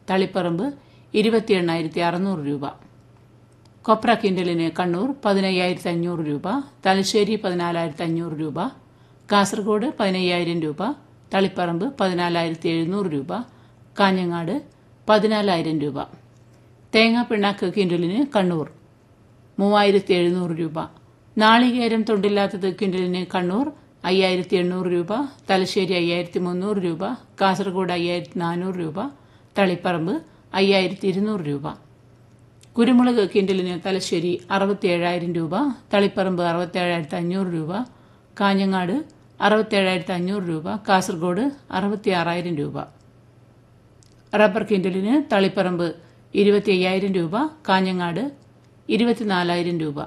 തളിപ്പറമ്പ് ഇരുപത്തി എണ്ണായിരത്തി അറുന്നൂറ് രൂപ കൊപ്ര കിൻഡലിന് കണ്ണൂർ പതിനയ്യായിരത്തി അഞ്ഞൂറ് രൂപ തലശ്ശേരി പതിനാലായിരത്തി അഞ്ഞൂറ് രൂപ കാസർഗോഡ് പതിനയ്യായിരം രൂപ തളിപ്പറമ്പ് പതിനാലായിരത്തി എഴുന്നൂറ് രൂപ കാഞ്ഞങ്ങാട് പതിനാലായിരം രൂപ തേങ്ങാ പിണ്ണാക്ക് കിൻഡലിന് കണ്ണൂർ മൂവായിരത്തി എഴുന്നൂറ് രൂപ നാളികേരം തൊണ്ടില്ലാത്തത് കിൻഡലിന് കണ്ണൂർ അയ്യായിരത്തി എണ്ണൂറ് രൂപ തലശ്ശേരി അയ്യായിരത്തി മുന്നൂറ് രൂപ കാസർഗോഡ് അയ്യായിരത്തി നാനൂറ് രൂപ തളിപ്പറമ്പ് അയ്യായിരത്തി ഇരുന്നൂറ് രൂപ കുരുമുളക് കിൻഡലിന് തലശ്ശേരി അറുപത്തിയേഴായിരം രൂപ തളിപ്പറമ്പ് അറുപത്തേഴായിരത്തി അഞ്ഞൂറ് രൂപ കാഞ്ഞങ്ങാട് അറുപത്തേഴായിരത്തി അഞ്ഞൂറ് രൂപ കാസർഗോഡ് അറുപത്തി ആറായിരം രൂപ റബ്ബർ കിൻഡലിന് തളിപ്പറമ്പ് ഇരുപത്തി അയ്യായിരം രൂപ കാഞ്ഞങ്ങാട് ഇരുപത്തിനാലായിരം രൂപ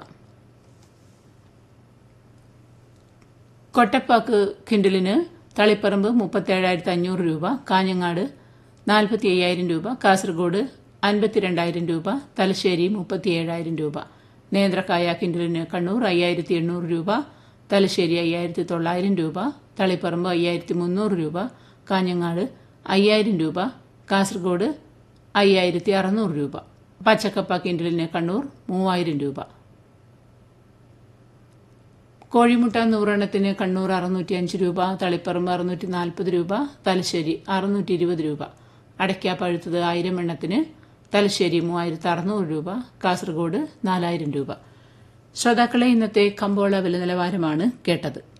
കൊട്ടപ്പാക്ക് കിൻഡലിന് തളിപ്പറമ്പ് മുപ്പത്തേഴായിരത്തി അഞ്ഞൂറ് രൂപ കാഞ്ഞങ്ങാട് നാൽപ്പത്തി അയ്യായിരം രൂപ കാസർഗോഡ് അൻപത്തിരണ്ടായിരം രൂപ തലശ്ശേരി മുപ്പത്തിയേഴായിരം രൂപ നേന്ത്രക്കായ കിൻഡലിന് കണ്ണൂർ അയ്യായിരത്തി എണ്ണൂറ് രൂപ തലശ്ശേരി അയ്യായിരത്തി തൊള്ളായിരം രൂപ തളിപ്പറമ്പ് അയ്യായിരത്തി മുന്നൂറ് രൂപ കാഞ്ഞങ്ങാട് അയ്യായിരം രൂപ കാസർഗോഡ് അയ്യായിരത്തി അറുന്നൂറ് രൂപ പച്ചക്കപ്പ കിൻഡലിന് കണ്ണൂർ മൂവായിരം രൂപ കോഴിമുട്ട നൂറെണ്ണത്തിന് കണ്ണൂർ അറുന്നൂറ്റി അഞ്ച് രൂപ തളിപ്പറമ്പ് അറുന്നൂറ്റി നാൽപ്പത് രൂപ തലശ്ശേരി അറുന്നൂറ്റി ഇരുപത് രൂപ അടയ്ക്ക പഴുത്തത് ആയിരം എണ്ണത്തിന് തലശ്ശേരി മൂവായിരത്തി അറുന്നൂറ് രൂപ കാസർഗോഡ് നാലായിരം രൂപ ശ്രോതാക്കളെ ഇന്നത്തെ കമ്പോള വില നിലവാരമാണ് കേട്ടത്